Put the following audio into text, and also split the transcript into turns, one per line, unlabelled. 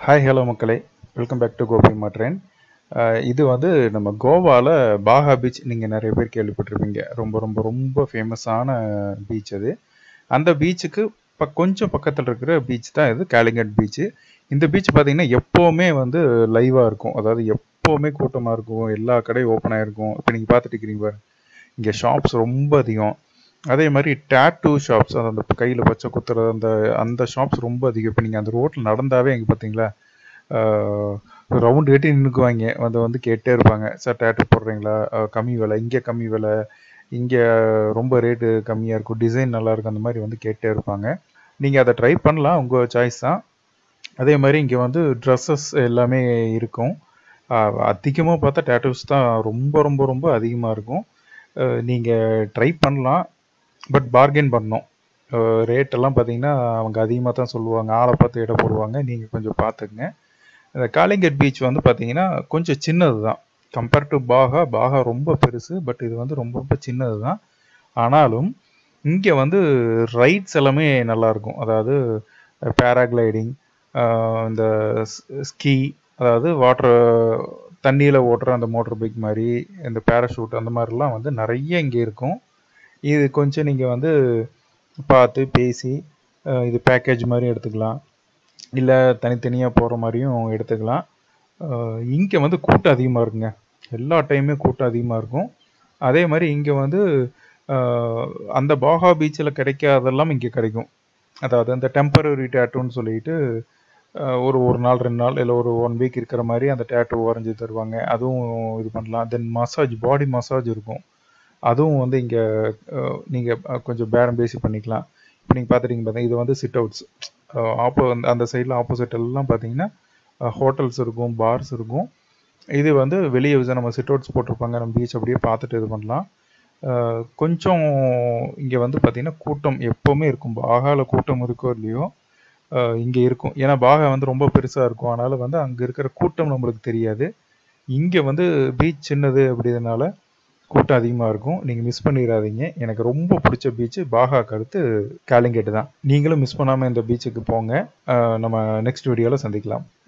hi hello மக்களே welcome back to Gopi மாட்ரேன் இது வந்து நம்ம கோவாவில் பாகா பீச் நீங்கள் நிறைய பேர் கேள்விப்பட்டிருப்பீங்க ரொம்ப ரொம்ப ரொம்ப ஃபேமஸான பீச் அது அந்த பீச்சுக்கு இப்போ கொஞ்சம் பக்கத்தில் இருக்கிற பீச் தான் இது கேலிங்கட் பீச்சு இந்த பீச் பார்த்தீங்கன்னா எப்போவுமே வந்து லைவாக இருக்கும் அதாவது எப்போவுமே கூட்டமாக இருக்கும் எல்லா கடையும் ஓப்பனாக இருக்கும் இப்போ நீங்கள் பார்த்துட்டு இருக்கிறீங்க பாருங்க இங்கே ஷாப்ஸ் ரொம்ப அதிகம் அதே மாதிரி டேட்டூ ஷாப்ஸ் அந்த கையில் பச்சை குத்துறது அந்த அந்த ஷாப்ஸ் ரொம்ப அதிகம் இப்போ நீங்கள் அந்த ரோட்டில் நடந்தாவே எங்கே பார்த்தீங்களா ரவுண்ட் கட்டி நின்றுக்குவாங்க வந்து வந்து கேட்டே இருப்பாங்க சார் டேட்டூ போடுறீங்களா அஹ் கம்மி விலை இங்கே கம்மி விலை இங்கே ரொம்ப ரேட்டு கம்மியாக இருக்கும் டிசைன் நல்லா இருக்கும் அந்த மாதிரி வந்து கேட்டே இருப்பாங்க நீங்கள் அதை ட்ரை பண்ணலாம் உங்கள் சாய்ஸ் தான் அதே மாதிரி இங்கே வந்து ட்ரெஸ்ஸஸ் எல்லாமே இருக்கும் அதிகமாக பார்த்தா டேட்டூஸ் தான் ரொம்ப ரொம்ப ரொம்ப அதிகமாக இருக்கும் நீங்கள் ட்ரை பண்ணலாம் பட் பார்கெயின் பண்ணணும் ரேட் எல்லாம் பார்த்தீங்கன்னா அவங்க அதிகமாக தான் சொல்லுவாங்க ஆளை பார்த்து எடை போடுவாங்க நீங்கள் கொஞ்சம் பார்த்துக்குங்க இந்த காலிங்கட் பீச் வந்து பார்த்தீங்கன்னா கொஞ்சம் சின்னது தான் கம்பேர் டு பாகா பாகா ரொம்ப பெருசு பட் இது வந்து ரொம்ப ரொம்ப சின்னது தான் ஆனாலும் இங்கே வந்து ரைட்ஸ் எல்லாமே நல்லாயிருக்கும் அதாவது பேராகிளைடிங் இந்த ஸ்கீ அதாவது வாட்டர் தண்ணியில் ஓட்டுற அந்த மோட்டர் பைக் மாதிரி இந்த பேராஷூட் அந்த மாதிரிலாம் வந்து நிறைய இங்கே இருக்கும் இது கொஞ்சம் நீங்கள் வந்து பார்த்து பேசி அஹ் இது பேக்கேஜ் மாதிரி எடுத்துக்கலாம் இல்லை தனித்தனியாக போகிற மாதிரியும் எடுத்துக்கலாம் இங்கே வந்து கூட்டம் அதிகமாக இருக்குங்க எல்லா டைமுமே கூட்டம் அதிகமாக இருக்கும் அதே மாதிரி இங்கே வந்து அஹ், அந்த பாகா பீச்சில் கிடைக்காதெல்லாம் இங்கே கிடைக்கும் அதாவது அந்த டெம்பரரி டேட்டூன்னு சொல்லிட்டு அஹ், ஒரு ஒரு நாள் ரெண்டு நாள் இல்லை ஒரு ஒன் வீக் இருக்கிற மாதிரி அந்த டேட்டூ வரைஞ்சி தருவாங்க அதுவும் இது பண்ணலாம் தென் மசாஜ் பாடி மசாஜ் இருக்கும் அதுவும் வந்து இங்கே நீங்கள் கொஞ்சம் பேரம் பேசி பண்ணிக்கலாம் இப்போ நீங்கள் பார்த்துட்டீங்க பார்த்தீங்க இது வந்து சிட் அவுட்ஸ் ஆப்போ அந்த சைடில் ஆப்போசிட் எல்லாம் பார்த்தீங்கன்னா ஹோட்டல்ஸ் இருக்கும் பார்ஸ் இருக்கும் இது வந்து வெளியே வச்சு நம்ம சிட் அவுட்ஸ் போட்டிருப்பாங்க நம்ம பீச் அப்படியே பார்த்துட்டு இது பண்ணலாம் அஹ் கொஞ்சம் இங்கே வந்து பார்த்தீங்கன்னா கூட்டம் எப்போவுமே இருக்கும் பாகாவில் கூட்டம் இருக்கோ இல்லையோ இங்கே இருக்கும் ஏன்னா பாகா வந்து ரொம்ப பெருசாக இருக்கும் அதனால் வந்து அங்கே இருக்கிற கூட்டம் நம்மளுக்கு தெரியாது இங்கே வந்து பீச் சின்னது அப்படின்றதுனால கூட்டம் அதிகமாக இருக்கும் நீங்கள் மிஸ் பண்ணிடாதீங்க எனக்கு ரொம்ப பிடிச்ச பீச்சு பாகாக்கு அடுத்து காலிங்கேட்டு தான் நீங்களும் மிஸ் பண்ணாமல் இந்த பீச்சுக்கு போங்க அஹ் நம்ம நெக்ஸ்ட் வீடியோவில் சந்திக்கலாம்